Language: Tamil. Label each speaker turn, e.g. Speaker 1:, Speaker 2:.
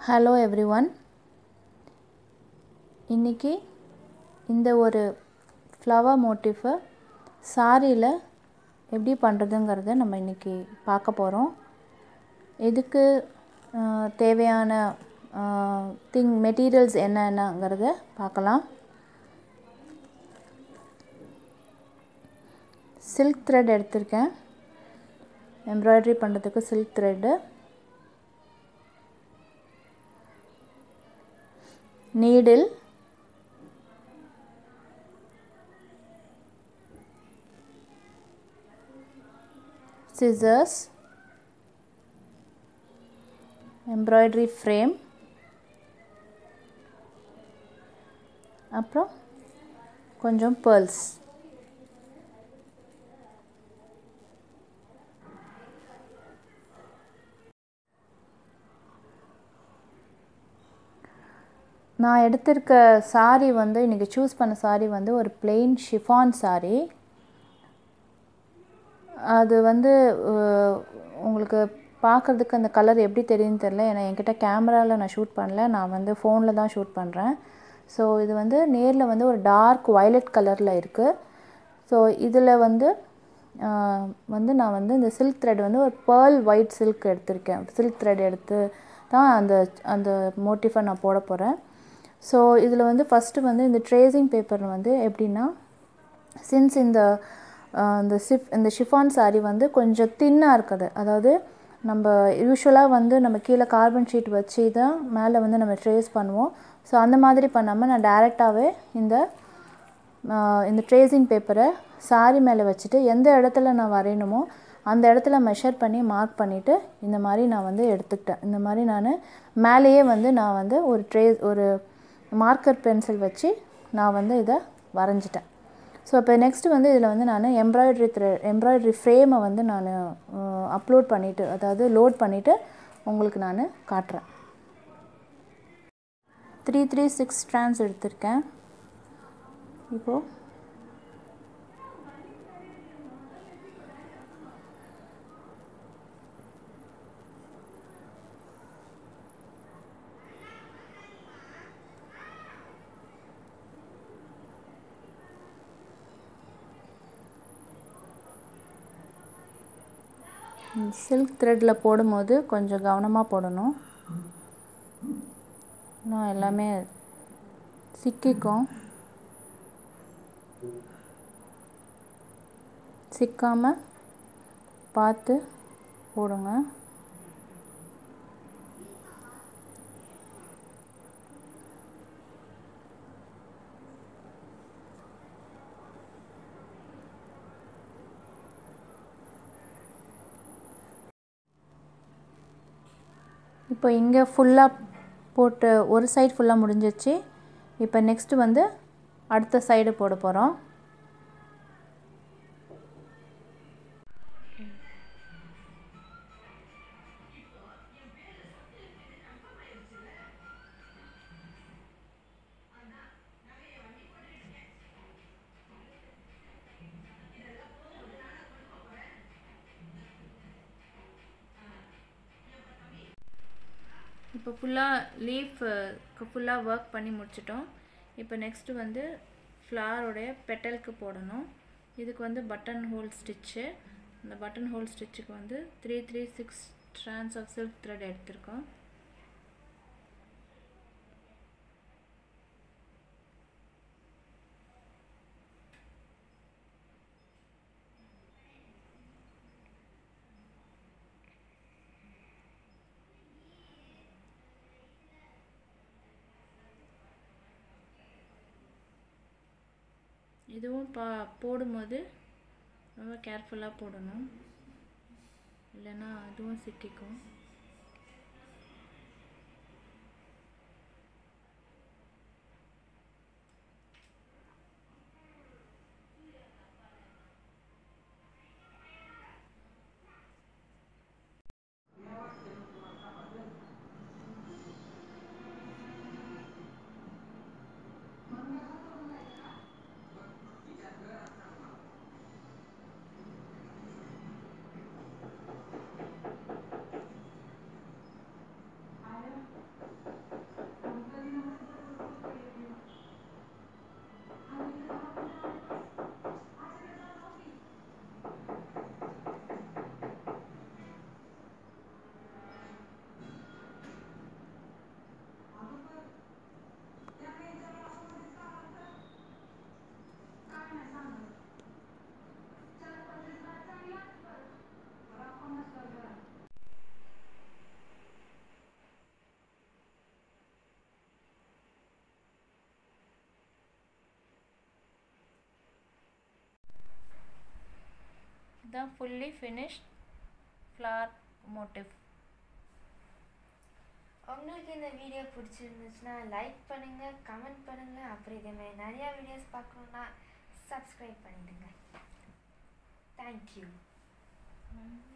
Speaker 1: ஹலோ எவ்ரிஒன் இன்றைக்கி இந்த ஒரு ஃப்ளவர் மோட்டிஃபை சாரியில் எப்படி பண்ணுறதுங்கிறத நம்ம இன்றைக்கி பார்க்க போகிறோம் இதுக்கு ஆஹ், தேவையான திங் மெட்டீரியல்ஸ் என்னென்னங்கிறத பார்க்கலாம் சில்க் த்ரெட் எடுத்திருக்கேன் எம்ப்ராய்டரி பண்ணுறதுக்கு silk thread needle scissors embroidery frame அப்புறம் கொஞ்சம் பேர்ல்ஸ் நான் எடுத்திருக்க saree வந்து இன்றைக்கி சூஸ் பண்ண saree வந்து ஒரு plain ஷிஃபான் saree அது வந்து அஹ், உங்களுக்கு பார்க்குறதுக்கு அந்த கலர் எப்படி தெரியுதுன்னு தெரில ஏன்னா என்கிட்ட கேமராவில் நான் ஷூட் பண்ணல நான் வந்து ஃபோனில் தான் ஷூட் பண்ணுறேன் ஸோ இது வந்து நேரில் வந்து ஒரு டார்க் violet கலரில் இருக்குது ஸோ இதில் வந்து ஆஹ், வந்து நான் வந்து இந்த சில்க் த்ரெட் வந்து ஒரு பேர்ல் ஒயிட் சில்க் எடுத்திருக்கேன் சில்க் த்ரெட் எடுத்து தான் அந்த அந்த மோட்டிஃபை நான் போட போகிறேன் ஸோ இதில் வந்து ஃபஸ்ட்டு வந்து இந்த ட்ரேசிங் பேப்பர் வந்து எப்படின்னா சின்ஸ் இந்த ஆஹ், இந்த சிஃப் இந்த ஷிஃபான் saree வந்து கொஞ்சம் தின்னாக இருக்குது அதாவது நம்ம யூஸ்வலாக வந்து நம்ம கீழே கார்பன் ஷீட் வச்சு தான் மேலே வந்து நம்ம ட்ரேஸ் பண்ணுவோம் ஸோ அந்த மாதிரி பண்ணாமல் நான் டைரெக்டாகவே இந்த ஆஹ், இந்த ட்ரேசிங் பேப்பரை saree மேலே வச்சுட்டு எந்த இடத்துல நான் வரையணுமோ அந்த இடத்துல மெஷர் பண்ணி மார்க் பண்ணிவிட்டு இந்த மாதிரி நான் வந்து எடுத்துக்கிட்டேன் இந்த மாதிரி நான் மேலேயே வந்து நான் வந்து ஒரு ட்ரே ஒரு மார்க்கர் பென்சில் வச்சு நான் வந்து இதை வரைஞ்சிட்டேன் ஸோ இப்போ நெக்ஸ்ட்டு வந்து இதில் வந்து நான் எம்ப்ராய்டரி த்ரெ எம்ப்ராய்டரி ஃப்ரேமை வந்து நான் அப்லோட் பண்ணிவிட்டு அதாவது லோட் பண்ணிவிட்டு உங்களுக்கு நான் காட்டுறேன் த்ரீ த்ரீ சிக்ஸ் ஸ்ட்ராண்ட்ஸ் எடுத்திருக்கேன் இப்போது சில்க் த்ரெட்டில் போடும்போது கொஞ்சம் கவனமாக போடணும் நான் எல்லாமே சிக்கிக்கும் சிக்காமல் பார்த்து போடுங்க இப்போ இங்கே ஃபுல்லாக போட்டு ஒரு சைடு ஃபுல்லாக முடிஞ்சிச்சு இப்போ நெக்ஸ்ட்டு வந்து அடுத்த சைடு போட போகிறோம் இப்போ ஃபுல்லாக லீஃப் ஃபுல்லாக ஒர்க் பண்ணி முடிச்சிட்டோம் இப்போ நெக்ஸ்ட்டு வந்து ஃப்ளாரோடைய பெட்டலுக்கு போடணும் இதுக்கு வந்து பட்டன் ஹோல் ஸ்டிச்சு அந்த பட்டன் ஹோல் ஸ்டிச்சுக்கு வந்து three three six strands of silk thread எடுத்திருக்கோம் இதுவும் பா போடும்போது ரொம்ப கேர்ஃபுல்லாக போடணும் இல்லைன்னா அதுவும் சிக்கிக்கும் இதுதான் ஃபுல்லி ஃபினிஷ்ட் ஃப்ளார் மோட்டிவ்
Speaker 2: உங்களுக்கு இந்த வீடியோ பிடிச்சிருந்துச்சுன்னா லைக் பண்ணுங்கள் கமெண்ட் பண்ணுங்கள் அப்புறம் இதே மாதிரி நிறையா வீடியோஸ் பார்க்கணுன்னா சப்ஸ்கிரைப் பண்ணிடுங்க தேங்க்யூ